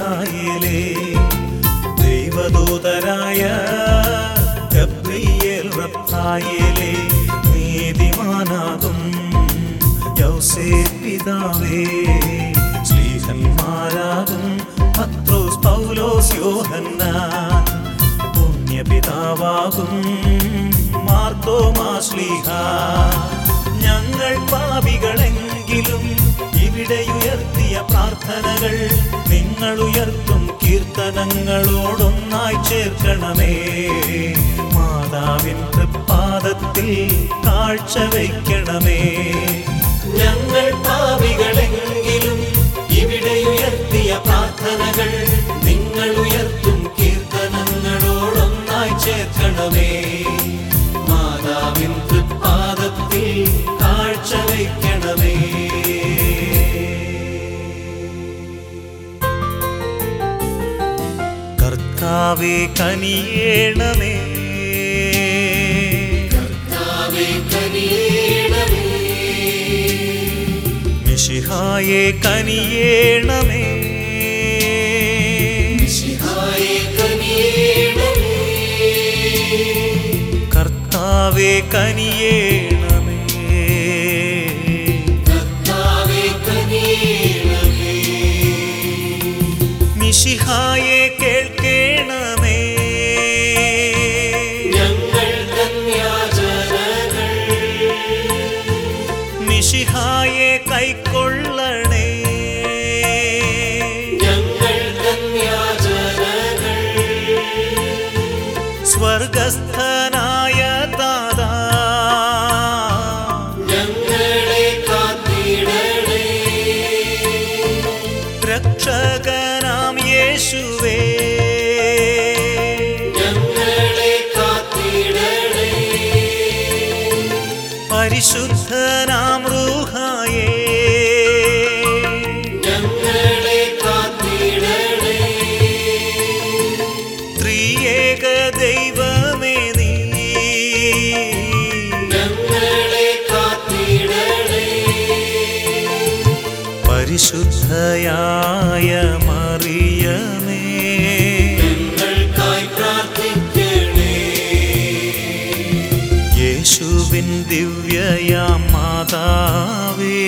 മിഖായേലേ ദൈവദൂതരായ Gabriel റബ്ബായേലേ നീതിമാനാകും യൗസേ പിതാവേ ശ്ലീഹന്മാരാകും പത്രോസ് പൗലോസ് യോഹന്നാൻ പുണ്യപിതാവാകും മാർത്തോമാശ്ലീഹ ഞങ്ങൾ പാപികളെങ്കിലും ഇവിടെ ഉയർത്തിയ പ്രാർത്ഥനകൾ നിങ്ങൾ ഉയർത്തും കീർത്തനങ്ങളോടൊന്നായി ചേർക്കണമേ മാതാവിൻ തൃപ്പാദത്തിൽ കാഴ്ച വയ്ക്കണമേ ഞങ്ങൾ പാപികളെങ്കിലും ഇവിടെ ഉയർത്തിയ പ്രാർത്ഥനകൾ നിങ്ങൾ ഉയർത്തും കീർത്തനങ്ങളോടൊന്നായി ചേർക്കണമേ മാതാവിൻ തൃപ്പാദത്തിൽ കാഴ്ച വയ്ക്കണമേ കർത്താവെ കനിയേണമേ മിശിഹായെ കനിയേണമേ കർത്താവെ കനിയേണമേ മിശിഹായെ കേൾക്കേണമേ മിശിഹായെ കൈക്കൊള്ളണേ സ്വർഗസ്ഥനായ ദാദാ രക്ഷകനാം യേശുവേ പരിശുദ്ധനാം റൂഹായേ ത്രിയേക ദൈവമേ നീ പരിശുദ്ധയായ മറിയമേ യേശുവിൻ ദിവ്യയാം മാതാവേ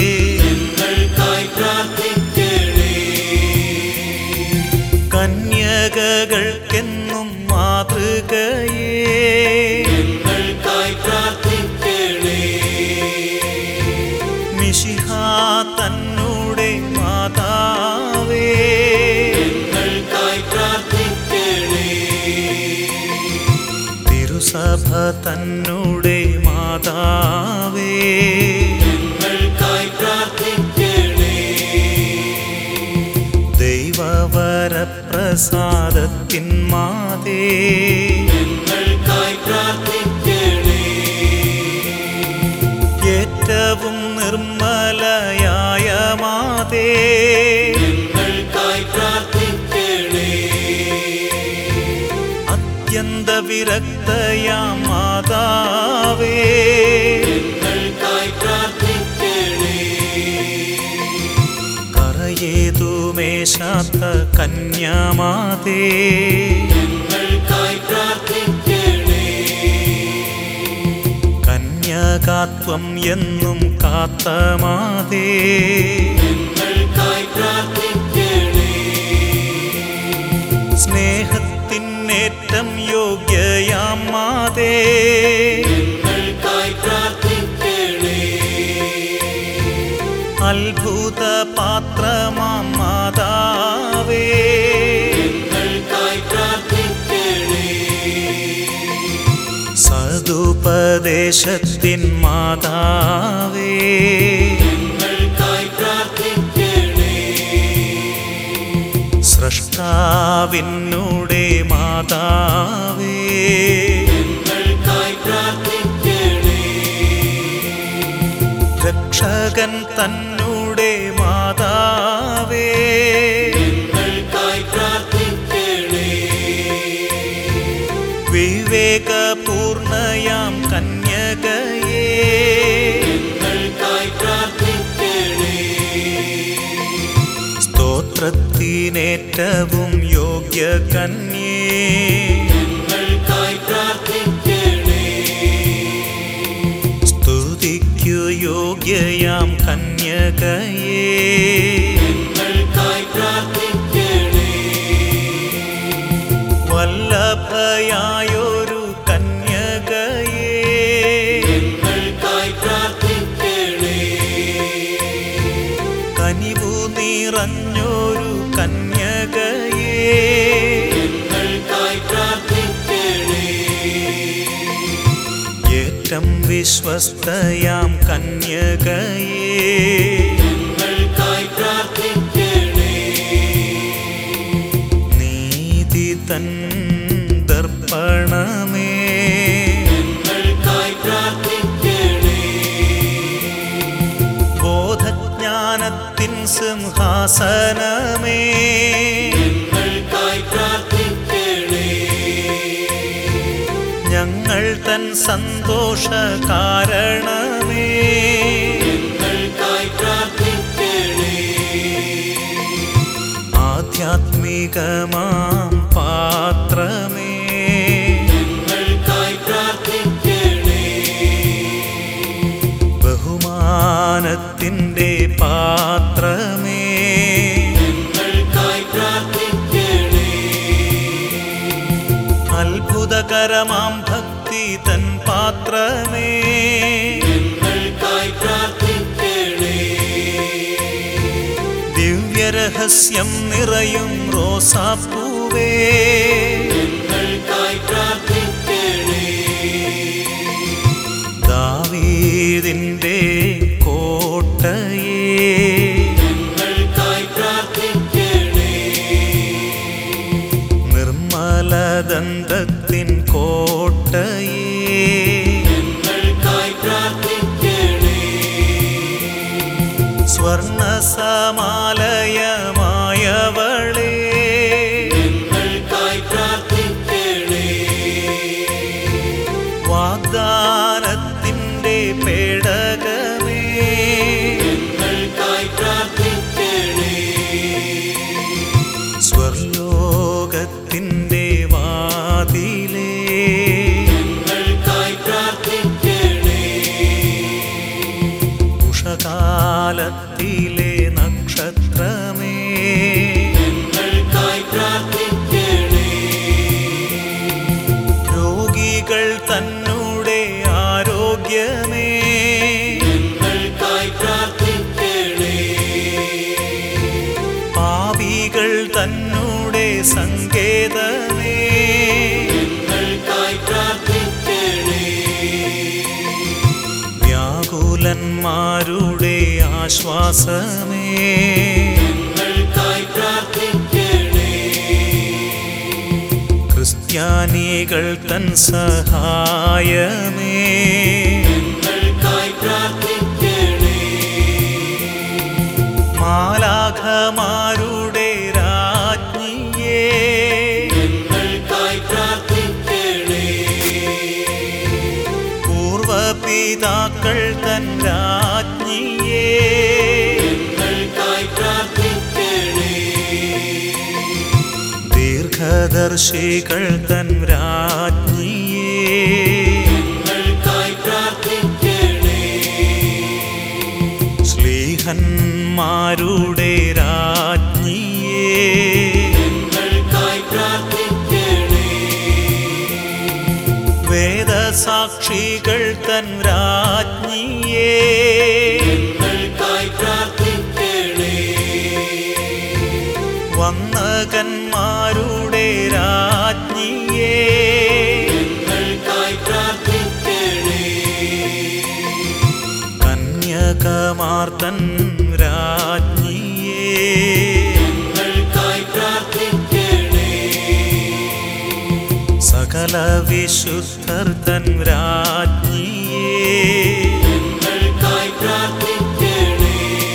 കന്യകകൾക്കെന്നും മാതൃകയേ മിശിഹ തന്നൂടെ മാതാവേ തിരുസഭ തന്നൂടെ മാതാവേ ദൈവവരപ്രസാദത്തിൻ മാതേ ഏറ്റവും നിർമ്മലയായ മാതേ അത്യന്ത വിരക്തയാം മാതാവേ കറയേതുമേശാത്ത കന്യാമാതേ കന്യകാത്വം എന്നും കാത്ത മാതേ സ്നേഹത്തിനേറ്റം യോഗ്യയാം മാതേ അത്ഭുത പാത്രമാം മാതാവേ സതുപദേശത്തിൻ മാതാവേ സൃഷ്ടാവിനുടെ മാതാവേ രക്ഷകൻ തന്നുടെ മാതാവേ വിവേകപൂർണയാം കന്യകയേ സ്വർഗത്തിനേറ്റവും യോഗ്യ കന്യേ ഞങ്ങൾക്കായി പ്രാർത്ഥിക്കണേ സ്തുതിക്കു യോഗ്യയാം കന്യകയേ ഞങ്ങൾക്കായി പ്രാർത്ഥിക്കണേ വല്ലഭയായൊരു കന്യകയേ ഞങ്ങൾക്കായി പ്രാർത്ഥിക്കണേ കനിവു നിറഞ്ഞൊരു കന്യകയേ ഞങ്ങൾക്കായി പ്രാർത്ഥിക്കണേ ഏറ്റം വിശ്വസ്തയാം കന്യകയേ ഞങ്ങൾക്കായി പ്രാർത്ഥിക്കണേ നീതി തൻ ദർപ്പണമേ ഞങ്ങൾക്കായി പ്രാർത്ഥിക്കണേ ബോധജ്ഞാനത്തിൻ സിംഹാസനമേ ഞങ്ങൾക്കായി പ്രാർത്ഥിക്കണേ ഞങ്ങൾ തൻ സന്തോഷ കാരണമേ ഞങ്ങൾക്കായി പ്രാർത്ഥിക്കണേ ആധ്യാത്മികമാം പാത്രമേ ഞങ്ങൾക്കായി പ്രാർത്ഥിക്കണേ ബഹുമാനത്തിൻ്റെ പാത്രമേ ഞങ്ങൾക്കായി പ്രാർത്ഥിക്കണേ അത്ഭുതകരമാം ഭക്തി തൻ പാത്രമേ ഞങ്ങൾക്കായി പ്രാർത്ഥിക്കണേ ദിവ്യരഹസ്യം നിറയും റോസാപ്പൂവേ ഞങ്ങൾക്കായി പ്രാർത്ഥിക്കണേ ദാവീദിൻ്റെ കോട്ടയേ ഞങ്ങൾക്കായി പ്രാർത്ഥിക്കണേ നിർമ്മലദന്തത്തിൻ കോട്ടയേ ഞങ്ങൾക്കായി പ്രാർത്ഥിക്കണേ സ്വർണസമാലയമായവളേ ഞങ്ങൾക്കായി പ്രാർത്ഥിക്കണേ വാഗ്ദാനത്തിൻ്റെ പേടകമേ ഞങ്ങൾക്കായി പ്രാർത്ഥിക്കണേ സ്വർലോകത്തിൻ്റെ വാതിലേ ഞങ്ങൾക്കായി പ്രാർത്ഥിക്കണേ ഉഷകാലത്തിലെ നക്ഷത്രമേ ഞങ്ങൾക്കായി പ്രാർത്ഥിക്കണേ രോഗികൾ തന്നൂടെ ആരോഗ്യമേ ഞങ്ങൾക്കായി പ്രാർത്ഥിക്കണേ പാപികൾ തന്നൂടെ സങ്കേതമേ ഞങ്ങൾക്കായി പ്രാർത്ഥിക്കണേ വ്യാകുലന്മാരുടെ ആശ്വാസമേ ഞങ്ങൾക്കായി പ്രാർത്ഥിക്കണേ ക്രിസ്ത്യാനികൾ തൻ സഹായമേ ഞങ്ങൾക്കായി പ്രാർത്ഥിക്കണേ മാലാഖമാരുടെ രാജ്ഞിയേ ഞങ്ങൾക്കായി പ്രാർത്ഥിക്കണേ പൂർവപിതാക്കൾ തൻ രാജ്ഞിയേ ഞങ്ങൾക്കായി പ്രാർത്ഥിക്കണേ ദീർഘദർശികൾ തൻ രാജ്ഞിയേ ഞങ്ങൾക്കായി പ്രാർത്ഥിക്കണേ ശ്ലീഹന്മാരുടെ രാജ്ഞിയേ ഞങ്ങൾക്കായി പ്രാർത്ഥിക്കണേ വേദസാക്ഷികൾ തൻ രാജ്ഞിയേ ഞങ്ങൾക്കായി പ്രാർത്ഥിക്കണേ വന്നകന്മാരുടെ രാജ്ഞിയേ ഞങ്ങൾക്കായി പ്രാർത്ഥിക്കണേ കന്യകമാർത്തൻ രാജ്ഞിയേ ഞങ്ങൾക്കായി പ്രാർത്ഥിക്കണേ സകല വിശുദ്ധർ തൻ രാജ്ഞിയേ ഞങ്ങൾക്കായി പ്രാർത്ഥിക്കണേ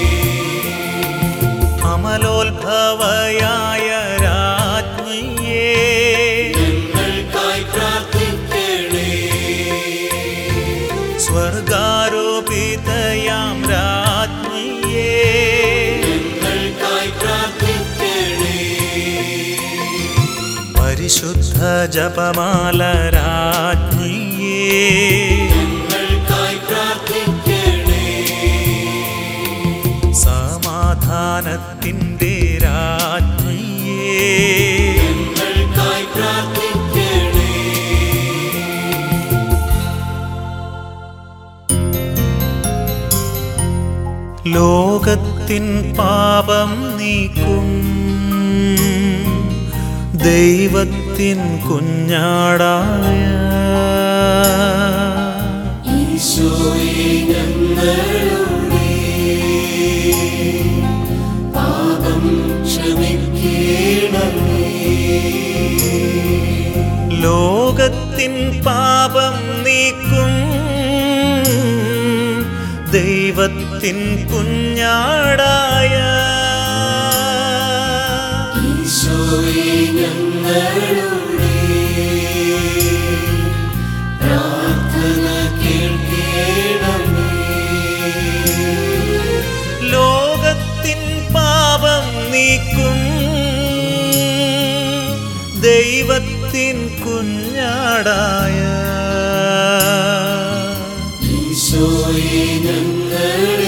അമലോത്ഭവയായ രാജ്ഞിയേ ഞങ്ങൾക്കായി പ്രാർത്ഥിക്കണേ സ്വർഗാരോപിതയാം രാജ്ഞിയേ ഞങ്ങൾക്കായി പ്രാർത്ഥിക്കണേ പരിശുദ്ധ ജപമാല രാജ്ഞിയേ ഞങ്ങൾക്കായി പ്രാർത്ഥിക്കണേ സമാധാനത്തിൻ്റെ രാജ്ഞിയേ ഞങ്ങൾക്കായി പ്രാർത്ഥിക്കണേ ലോകത്തിൻ പാപം നീക്കും ദൈവത്തിൻ കുഞ്ഞാടായ ഈശോയെ ഞങ്ങളുടെ പാപം ക്ഷമിക്കണമേ ലോകത്തിൻ പാപം നീക്കും ദൈവത്തിൻ കുഞ്ഞാടായ ഈശോയെ ഞങ്ങളുടെ പ്രാർത്ഥന കേൾക്കണമേ ലോകത്തിൻ പാപം നീക്കും ദൈവത്തിൻ കുഞ്ഞാടായ ഈശോയെ ഞങ്ങളുടെ